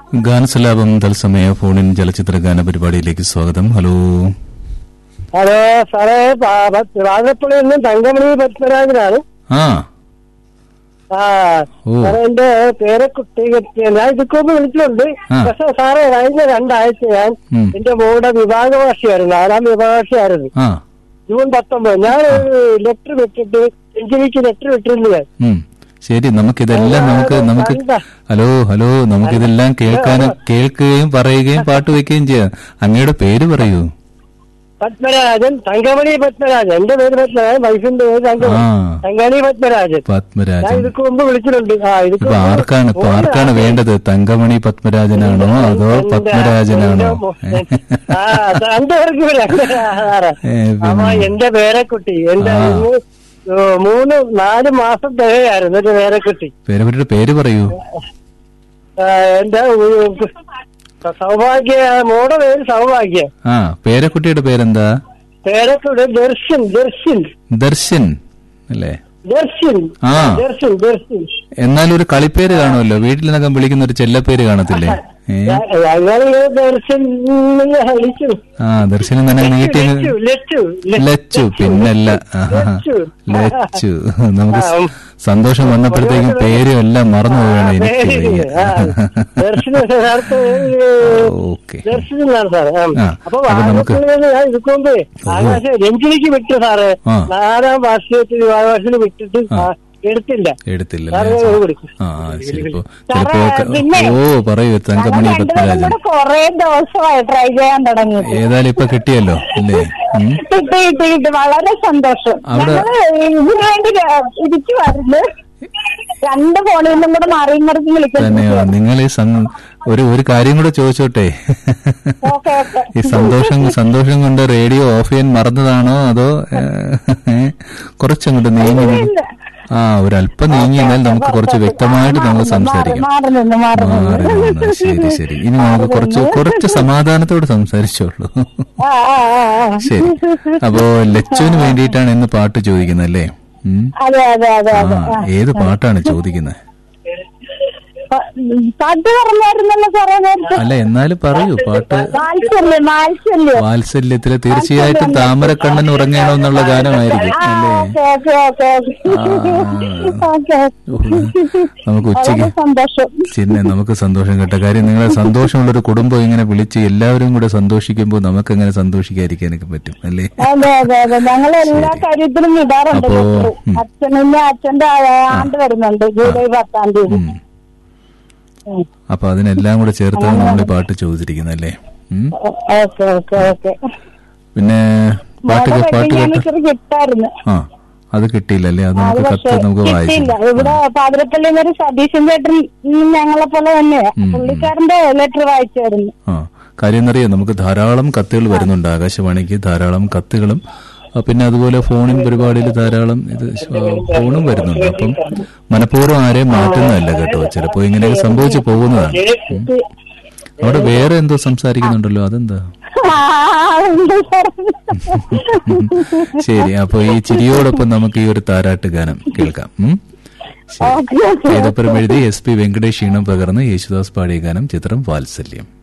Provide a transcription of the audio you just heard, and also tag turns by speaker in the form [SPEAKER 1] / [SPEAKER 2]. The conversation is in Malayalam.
[SPEAKER 1] ഗാനസലാപം തത്സമയ ഫോണിൻ ചലച്ചിത്ര ഗാന പരിപാടിയിലേക്ക് സ്വാഗതം ഹലോ
[SPEAKER 2] ഹലോ സാറേ വാഴപ്പള്ളിയിൽ നിന്ന് തങ്കമണി പത്മരാജനാണ്
[SPEAKER 1] ആ
[SPEAKER 2] ആ
[SPEAKER 1] ഓ.
[SPEAKER 2] സാറേ എന്റെ പേരക്കുട്ടി ഞാൻ ഇതൊക്കെ വിളിച്ചിട്ടുണ്ട്
[SPEAKER 1] ആ.
[SPEAKER 2] പക്ഷെ സാറേ കഴിഞ്ഞ രണ്ടാഴ്ച ഞാൻ
[SPEAKER 1] ഉം.
[SPEAKER 2] എന്റെ മോളുടെ വിഭാഗവാസിയായിരുന്നു നാലാം വിഭാഗവാസിയായിരുന്നു
[SPEAKER 1] ആ
[SPEAKER 2] ജൂൺ പത്തൊമ്പത് ഞാൻ ലെറ്റർ വിട്ടിട്ട് എനിക്ക് ലെറ്റർ വിട്ടിരുന്നു ഞാൻ
[SPEAKER 1] ഉം ശരി നമുക്കിതെല്ലാം നമുക്ക് നമുക്ക് ഹലോ ഹലോ നമുക്കിതെല്ലാം കേൾക്കാനും കേൾക്കുകയും പറയുകയും പാട്ട് വെക്കുകയും ചെയ്യാം അങ്ങയുടെ പേര് പറയൂ
[SPEAKER 2] പത്മരാജൻ തങ്കമണി പത്മരാജൻ എന്റെ പേര് പത്മരാജൻ വൈഫിന്റെ പേര് തങ്കമണി
[SPEAKER 1] ആ.
[SPEAKER 2] തങ്കമണി പത്മരാജൻ ഞാൻ
[SPEAKER 1] പത്മരാജൻ
[SPEAKER 2] ഇതൊക്കെ മുമ്പ് വിളിച്ചിട്ടുണ്ട് ആ ഇതൊക്കെ
[SPEAKER 1] ഇപ്പൊ ആർക്കാണ് ഇപ്പൊ ആർക്കാണ് വേണ്ടത് തങ്കമണി പത്മരാജനാണോ അതോ പത്മരാജനാണോ
[SPEAKER 2] ആ രണ്ടുപേർക്ക് സാറേ
[SPEAKER 1] ഏ,
[SPEAKER 2] അപ്പൊ
[SPEAKER 1] പിന്നെ
[SPEAKER 2] എന്റെ പേരക്കുട്ടി എന്റെ
[SPEAKER 1] ആ.
[SPEAKER 2] ഇന്ന് മൂന്ന് നാല് മാസം തികയായിരുന്നു എന്റെ പേരക്കുട്ടി
[SPEAKER 1] പേരവരുടെ പേര് പറയൂ
[SPEAKER 2] ആ, എന്റെ ഉ- സൗഭാഗ്യ മോടെ പേര് സൗഭാഗ്യ
[SPEAKER 1] ആ പേരക്കുട്ടിയുടെ പേരെന്താ
[SPEAKER 2] പേരക്കുട്ടി ദർശൻ ദർശൻ
[SPEAKER 1] ദർശൻ അല്ലേ
[SPEAKER 2] ദർശൻ
[SPEAKER 1] ആ.
[SPEAKER 2] ദർശൻ ദർശൻ
[SPEAKER 1] എന്നാലും ഒരു കളിപ്പേര് കാണുമല്ലോ വീട്ടിൽ നിന്നൊക്കെ വിളിക്കുന്ന ഒരു ചെല്ലപ്പേര് കാണത്തില്ലേ ഏ
[SPEAKER 2] ഞങ്ങൾ ദർശൻ എന്ന് വിളിച്ചു
[SPEAKER 1] ആ ദർശനം തന്നെ നീട്ടി
[SPEAKER 2] ലച്ചു ലച്ചു
[SPEAKER 1] ലച്ചു പിന്നല്ല ആഹാ.
[SPEAKER 2] ലച്ചു.
[SPEAKER 1] ലച്ചു നമുക്ക്
[SPEAKER 2] ആ, ഉം.
[SPEAKER 1] സന്തോഷം വന്നപ്പോഴത്തേക്കും പേരും എല്ലാം മറന്നു പോവുകയാണ് എനിക്ക് വയ്യ.
[SPEAKER 2] ദർശന യഥാർത്ഥ
[SPEAKER 1] ഓക്കെ
[SPEAKER 2] ദർശനാണ് സാറേ ആ.
[SPEAKER 1] ആ,
[SPEAKER 2] അപ്പൊ
[SPEAKER 1] അപ്പൊ നമുക്ക്
[SPEAKER 2] വാഴപ്പള്ളിയിൽ ഞാൻ ഇതുകൊണ്ട് ആകാശം രഞ്ജിനിക്ക് വിട്ടു സാറേ
[SPEAKER 1] ആ.
[SPEAKER 2] നാലാം വാർഷികത്തിൽ വാഴവാസിന് വിട്ടിട്ട്
[SPEAKER 1] ആ.
[SPEAKER 2] ആ, എടുത്തില്ല
[SPEAKER 1] എടുത്തില്ല
[SPEAKER 2] സാറേ
[SPEAKER 1] അല്ലേ?
[SPEAKER 2] അത് കൊടുക്കും
[SPEAKER 1] ആ ആ, ചിലപ്പോ
[SPEAKER 3] സാറേ,
[SPEAKER 1] ചിലപ്പോ
[SPEAKER 3] പിന്നെ
[SPEAKER 1] ഓ പറയൂ തങ്കമണി
[SPEAKER 3] ഞങ്ങൾ രണ്ടുപേരും
[SPEAKER 1] പത്മരാജൻ
[SPEAKER 3] കൂടെ കൊറേ ദിവസമായി ട്രൈ ചെയ്യാൻ തുടങ്ങി
[SPEAKER 1] ഏതായാലും ഇപ്പൊ കിട്ടിയല്ലോ അല്ലേ ഉം.
[SPEAKER 3] കിട്ടി കിട്ടി കിട്ടി വളരെ സന്തോഷം
[SPEAKER 1] അവിടെ-
[SPEAKER 3] ഞങ്ങള് ഇതിനു വേണ്ടി ഇരിക്കുവായിരുന്നു രണ്ട് ഫോണിൽ നിന്നും കൂടെ മാറിയും മറിഞ്ഞ്
[SPEAKER 1] തന്നെയോ
[SPEAKER 3] വിളിക്കുന്നു
[SPEAKER 1] നിങ്ങൾ ഈ സം- ഒരു ഒരു കാര്യം കൂടെ ചോദിച്ചോട്ടെ
[SPEAKER 3] ഓക്കെ ഓക്കെ
[SPEAKER 1] ഈ സന്തോഷം സന്തോഷം കൊണ്ട് റേഡിയോ ഓഫ് ചെയ്യാൻ മറന്നതാണോ അതോ ഏ, കുറച്ചങ്ങോട്ട് നീങ്ങി നിന്ന്- ആ ഒരു അല്പം നീങ്ങി എന്നാൽ നമുക്ക് കുറച്ച് വ്യക്തമായിട്ട് നമുക്ക് സംസാരിക്കാം
[SPEAKER 3] മാറി നിന്ന് മാറി
[SPEAKER 1] മാറി
[SPEAKER 3] നിന്ന്
[SPEAKER 1] നിന്ന്. ശരി ശരി ഇനി നമുക്ക് കുറച്ച് കുറച്ച് സമാധാനത്തോട് സംസാരിച്ചോളൂ
[SPEAKER 3] ആ ആ ആ, ആ.
[SPEAKER 1] ശരി അപ്പോ ലച്ചുവിന് വേണ്ടിയിട്ടാണ് ഇന്ന് പാട്ട് ചോദിക്കുന്നത് അല്ലേ ഉം.
[SPEAKER 3] അതെ അതെ അതെ
[SPEAKER 1] ആ
[SPEAKER 3] അതെ
[SPEAKER 1] ഏത് പാട്ടാണ് ചോദിക്കുന്നത്
[SPEAKER 3] പ- പാട്ട് പറഞ്ഞായിരുന്നല്ലോ സാറേ നേരത്തെ
[SPEAKER 1] അല്ല എന്നാലും പറയൂ പാട്ട്
[SPEAKER 3] മാത്സല്യം മാത്സല്യം
[SPEAKER 1] വാത്സല്യത്തില് തീർച്ചയായിട്ടും താമരക്കണ്ണൻ ഉറങ്ങണോ എന്നുള്ള ഗാനമായിരിക്കും
[SPEAKER 3] ആ
[SPEAKER 1] അല്ലേ
[SPEAKER 3] ഓക്കെ ഓക്കെ ഓക്കെ ഓക്കെ
[SPEAKER 1] ഓ, നമുക്ക്
[SPEAKER 3] വളരെ
[SPEAKER 1] ഉച്ചയ്ക്ക്
[SPEAKER 3] സന്തോഷം
[SPEAKER 1] ചിന്നെ നമുക്ക് സന്തോഷം കേട്ട കാര്യം നിങ്ങളെ സന്തോഷമുള്ള ഒരു കുടുംബം ഇങ്ങനെ വിളിച്ച് എല്ലാവരും കൂടെ സന്തോഷിക്കുമ്പോൾ നമുക്ക് എങ്ങനെ സന്തോഷിക്കാതിരിക്കാനൊക്കെ പറ്റും അല്ലേ
[SPEAKER 3] അതെ അതെ അതെ ഞങ്ങൾ എല്ലാ കാര്യത്തിലും വിടാറുണ്ട്
[SPEAKER 1] അപ്പോ,
[SPEAKER 3] ലെറ്റർ.
[SPEAKER 1] ഉം.
[SPEAKER 3] അച്ഛനിന്ന് അച്ഛന്റെ ആണ്ട് വരുന്നുണ്ട് ജൂലൈ പത്താം തീയതി
[SPEAKER 1] ഉം.
[SPEAKER 3] ഉം.
[SPEAKER 1] അപ്പൊ അതിനെല്ലാം കൂടെ ചേർത്താണ് നമ്മൾ ഈ പാട്ട് ചോദിച്ചിരിക്കുന്നത് അല്ലേ ഉം.
[SPEAKER 3] ഓക്കെ ഓക്കെ ഓക്കെ
[SPEAKER 1] പിന്നെ പാട്ട്
[SPEAKER 3] മോടെ
[SPEAKER 1] കേ- പാട്ട്
[SPEAKER 3] വെഡിങ്
[SPEAKER 1] കേട്ട
[SPEAKER 3] ആനിവേഴ്സറി കിട്ടായിരുന്നു
[SPEAKER 1] ആ അത് കിട്ടിയില്ലല്ലേ അത്
[SPEAKER 3] അത്
[SPEAKER 1] നമുക്ക്
[SPEAKER 3] പക്ഷെ
[SPEAKER 1] കത്ത് നമുക്ക്
[SPEAKER 3] കിട്ടിയില്ല
[SPEAKER 1] വായിച്ചു
[SPEAKER 3] ഇവിടെ പാതിരപ്പള്ളി ഒരു സതീശൻ ചേട്ടൻ ഉം, ഞങ്ങളെ പോലെ തന്നെയാ
[SPEAKER 1] ഉം, ഉം.
[SPEAKER 3] പുള്ളിക്കാരന്റെ ലെറ്റർ വായിച്ചായിരുന്നു
[SPEAKER 1] ആ കാര്യം എന്നറിയാം നമുക്ക് ധാരാളം കത്തുകൾ വരുന്നുണ്ട് ആകാശവാണിക്ക് ധാരാളം കത്തുകളും ആ, പിന്നെ അതുപോലെ ഫോണിൻ പരിപാടിയിൽ ധാരാളം ഇത് ശ- ഫോണും വരുന്നുണ്ട് അപ്പം മനഃപൂർവ്വം ആരെയും മാറ്റുന്നതല്ല കേട്ടോ ചിലപ്പോ ഇങ്ങനെയൊക്കെ സംഭവിച്ചു പോകുന്നതാണ് ഉം. അവിടെ വേറെ എന്തോ സംസാരിക്കുന്നുണ്ടല്ലോ അതെന്താ
[SPEAKER 3] ആ, ഉണ്ട് സാറേ.
[SPEAKER 1] ശരി അപ്പൊ ഈ ചിരിയോടൊപ്പം നമുക്ക് ഈ ഒരു താരാട്ട് ഗാനം കേൾക്കാം ഉം? ശരി
[SPEAKER 3] ഓക്കെ ഓക്കെ
[SPEAKER 1] ഏതപ്പുറം എഴുതി എസ് പി വെങ്കടേഷ് ഈണം പകർന്ന് യേശുദാസ് പാടിയ ഗാനം ചിത്രം വാത്സല്യം